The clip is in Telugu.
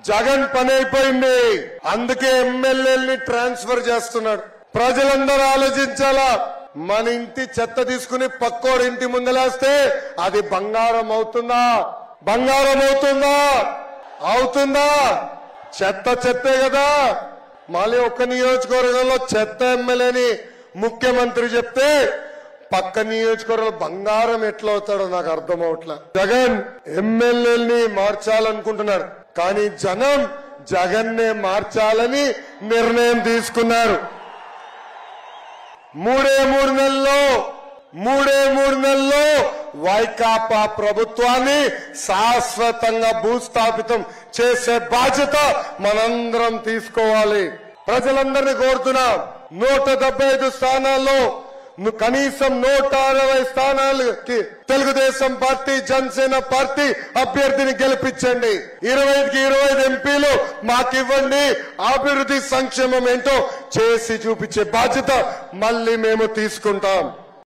జగన్ పని అయిపోయింది అందుకే ఎమ్మెల్యేలని ట్రాన్స్ఫర్ చేస్తున్నాడు ప్రజలందరూ ఆలోచించాలా మన ఇంటి చెత్త తీసుకుని పక్కోడి ఇంటి ముందలేస్తే అది బంగారం అవుతుందా బంగారం అవుతుందా అవుతుందా చెత్త చెత్తే కదా మళ్ళీ ఒక్క నియోజకవర్గంలో చెత్త ఎమ్మెల్యేని ముఖ్యమంత్రి చెప్తే పక్క నియోజకవర్గంలో బంగారం ఎట్లా అవుతాడో నాకు అర్థం అవట్లా జగన్ ఎమ్మెల్యేని మార్చాలనుకుంటున్నాడు కానీ జనం జగన్నే మార్చాలని నిర్ణయం తీసుకున్నారు మూడే మూడు నెలల్లో మూడే మూడు నెలల్లో వైకాపా ప్రభుత్వాన్ని శాశ్వతంగా భూస్థాపితం చేసే బాధ్యత మనందరం తీసుకోవాలి ప్రజలందరినీ కోరుతున్నాం నూట డెబ్బై ఐదు స్థానాల్లో ను- కనీసం నూట అరవై స్థానాలకి తెలుగుదేశం పార్టీ జనసేన పార్టీ అభ్యర్థిని గెలిపించండి ఇరవై ఐదుకి ఇరవై ఐదు ఎంపీలు మాకివ్వండి అభివృద్ధి సంక్షేమం ఏంటో చేసి చూపించే బాధ్యత మళ్ళీ మేము తీసుకుంటాం